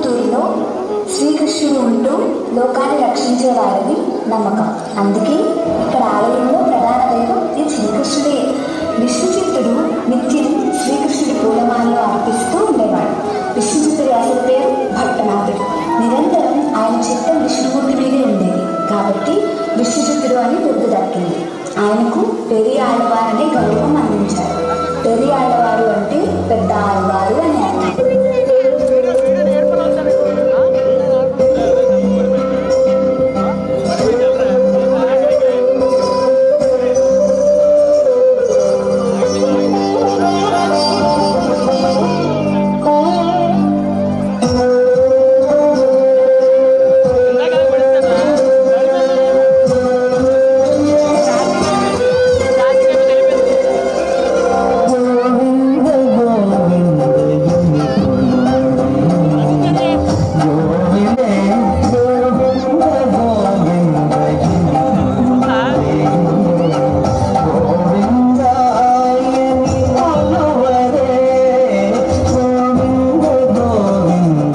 పుత్తూరులో శ్రీకృష్ణుడు ఉంటూ లోకాన్ని రక్షించేవాడని నమ్మకం అందుకే ఇక్కడ ఆలయంలో ప్రధాన దైవం ఈ శ్రీకృష్ణుడే విష్ణుచిత్తుడు నిత్యం శ్రీకృష్ణుడి పూలమాలలో అర్పిస్తూ ఉండేవాడు విష్ణుచిత్తుడి అసలు పేరు భట్టనాథుడు నిరంతరం ఆయన చిత్తం విష్ణుమూర్తి మీదే ఉండేది కాబట్టి విష్ణుచిత్తుడు అని బిరుదు దక్కింది ఆయనకు పెరి ఆళ్వారనే గౌరవం అందించారు పెరి ఆళ్వారు అంటే పెద్ద ఆళ్వారు అని అర్థం గోవింద గోవింద గోవిందే గోవింద గోవింద గోవిందాయని కొలువరే గోవింద గోవింద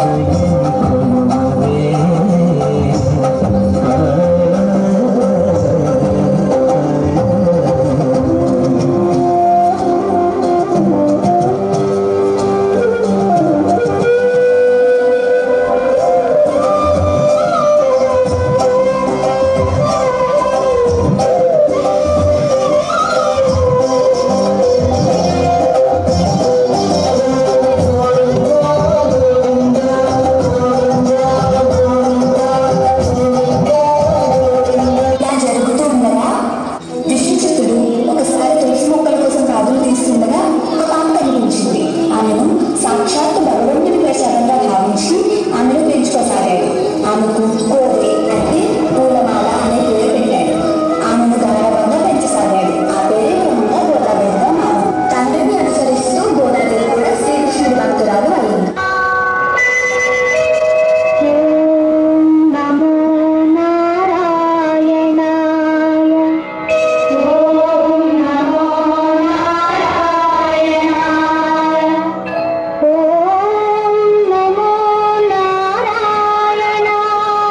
ఇలా జరుగుతూ ఉండగా విష్ణుచిత్తుడు ఒకసారి తులసి మొక్కల కోసం కాదులు తీస్తుండగా ఒక పాము కనిపించింది ఆమెను సాక్షాత్తు భగవంతుడి ప్రసాదంగా భావించి ఆమెను పెంచుకోసాగాడు ఆమెకు కోవె అంటే పూలమాల అనే పేరు పెట్టాడు ఆమెను గౌరవంగా పెంచసాగాడు ఆ పేరే క్రమంగా గోదాదేవిగా మారింది తండ్రిని అనుసరిస్తూ గోదాదేవి కూడా శ్రీకృష్ణుడి భక్తురాలు అయింది నమో నారాయణాయ ఓం నమో నారాయణాయ ఓం నమో నారాయణాయ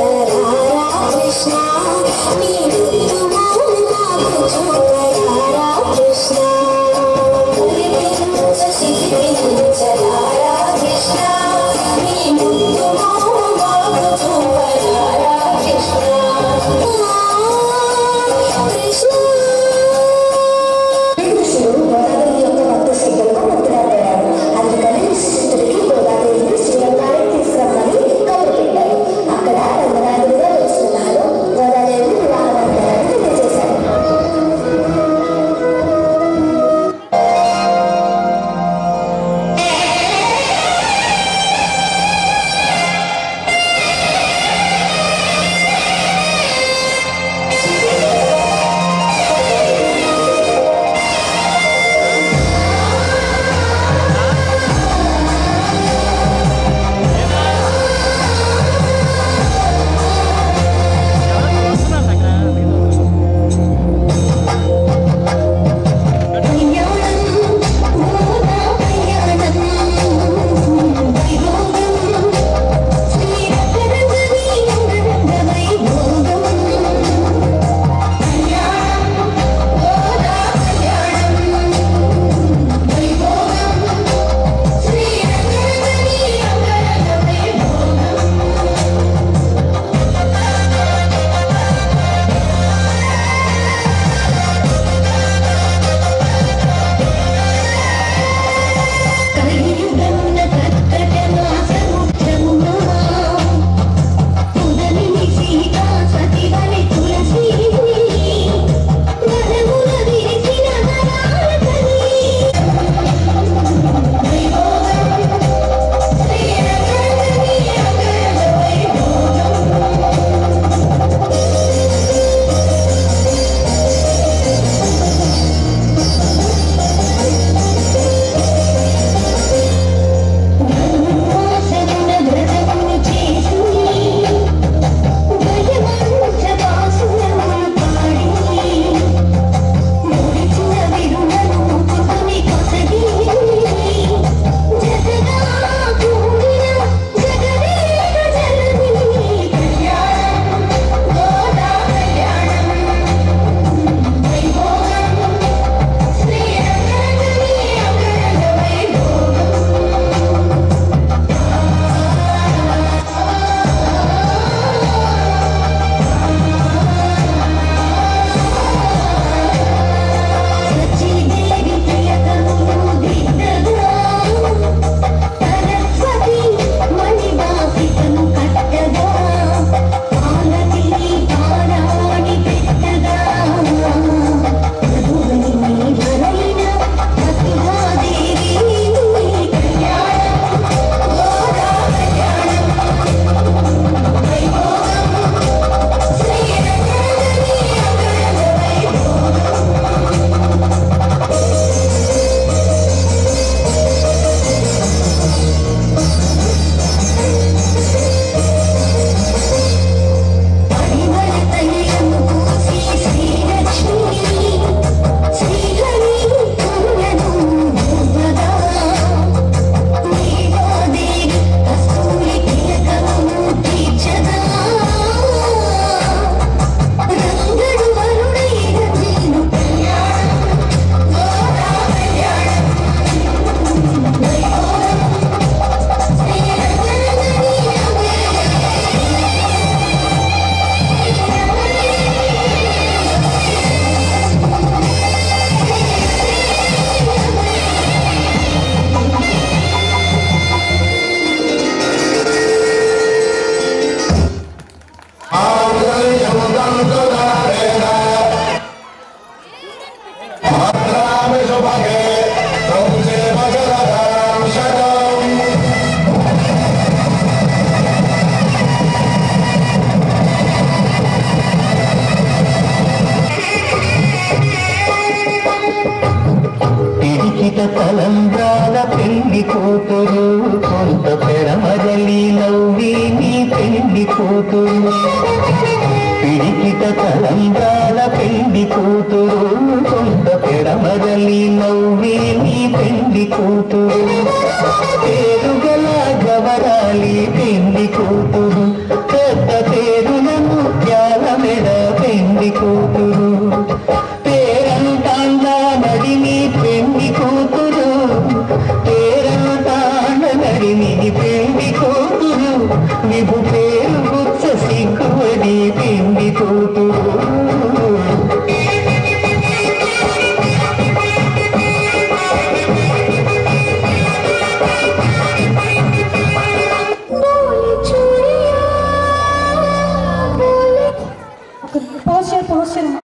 రారా కృష్ణ నీ ముందు నాకు చూపరారా కృష్ణ రారా కృష్ణ నీ ముందు నాకు చూపరారా కృష్ణ కృష్ణ శ్రీకృష్ణుడు గోదాదేవి యొక్క భక్త శ్రద్ధలకు ముక్తుడయ్యాడు అందుకని విశిష్టుడికి గోదాదేవిని శ్రీరంగానికి తీసుకురమ్మని కబురు పెట్టారు అక్కడ రంగనాథుడిగా వస్తున్నారు గోదాదేవిని వివాహమంటారని తెలియజేశారు పిడికిట తలంబ్రాల పెళ్లి కూతురు కొంత పెడమరలి నవ్వి నీ పెళ్లి కూతురు పిడికిట తలంబ్రాల పెళ్లి కూతురు కొంత పెడమరలి నవ్వి నీ పెళ్లి కూతురు పేరుగల గవరాలి పెళ్లి కూతురు పెద్ద పేరు పేరంటాండ నడిని పెళ్లి కూతురు పేరంటాండ నడిని పెళ్లి కూతురు విభు పేరు గుచ్చ సిగ్గువడి పెళ్లి కూతురు